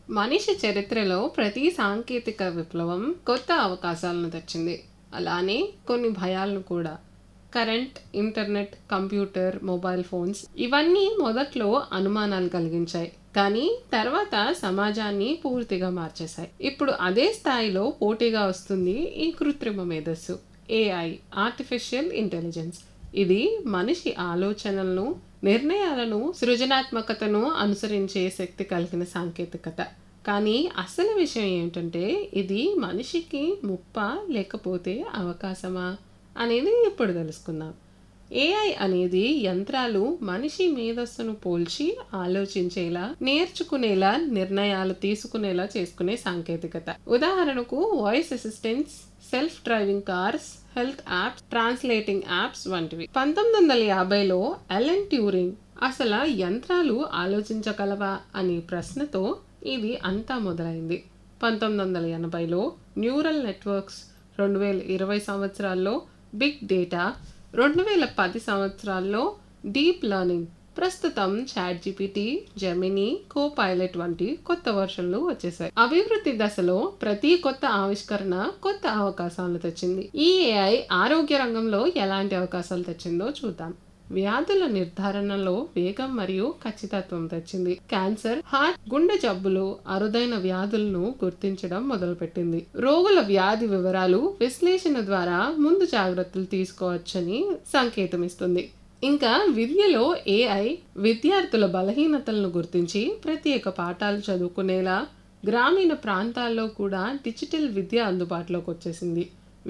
మనిషి చరిత్రలో ప్రతి సాంకేతిక విప్లవం కొత్త అవకాశాలను తెచ్చింది అలానే కొన్ని భయాలను కూడా current internet computer mobile phones ఇవన్నీ మొదట్లో అనుమానాలు కలిగించాయి కానీ తర్వాత సమాజాన్ని పూర్తిగా మార్చేశాయి ఇప్పుడు అదే స్థాయిలో పోటీగా వస్తుంది ఈ కృత్రిమ మేధస్సు ఏఐ ఆర్టిఫిషియల్ ఇంటెలిజెన్స్ ఇది మనిషి ఆలోచనలను నిర్ణయాలను సృజనాత్మకతను అనుసరించే శక్తి కలిగిన సాంకేతికత కానీ అసలు విషయం ఏమిటంటే ఇది మనిషికి ముప్ప లేకపోతే అవకాశమా అనేది ఇప్పుడు తెలుసుకుందాం ఏఐ అనేది యంత్రాలు మనిషి మేధస్సును పోల్చి ఆలోచించేలా నేర్చుకునేలా నిర్ణయాలు తీసుకునేలా చేసుకునే సాంకేతికత ఉదాహరణకు voice assistants self driving cars health apps translating apps వంటివి పంతొమ్మిది వందల యాభైలో ఎలెన్ ట్యూరింగ్ అసలు యంత్రాలు ఆలోచించగలవా అనే ప్రశ్నతో ఇది అంతా మొదలైంది పంతొమ్మిది వందల ఎనభైలో న్యూరల్ నెట్వర్క్స్ రెండు వేల ఇరవై సంవత్సరాల్లో బిగ్ డేటా రెండు వేల పది సంవత్సరాల్లో డీప్ లెర్నింగ్ ప్రస్తుతం ChatGPT Gemini Copilot వంటి కొత్త వర్షన్లు వచ్చేసాయి అభివృద్ధి దశలో ప్రతి కొత్త ఆవిష్కరణ కొత్త అవకాశాలను తెచ్చింది ఈ ఏఐ ఆరోగ్య రంగంలో ఎలాంటి అవకాశాలు తెచ్చిందో చూద్దాం వ్యాధుల నిర్ధారణలో వేగం మరియు ఖచ్చితత్వం తెచ్చింది క్యాన్సర్ హార్ట్ గుండె జబ్బులు అరుదైన వ్యాధులను గుర్తించడం మొదలుపెట్టింది రోగుల వ్యాధి వివరాలు విశ్లేషణ ద్వారా ముందు జాగ్రత్తలు తీసుకోవచ్చని సంకేతం ఇస్తుంది ఇంకా విద్యలో ఏఐ విద్యార్థుల బలహీనతలను గుర్తించి ప్రత్యేక పాఠాలు చదువుకునేలా గ్రామీణ ప్రాంతాల్లో కూడా డిజిటల్ విద్య అందుబాటులోకి వచ్చేసింది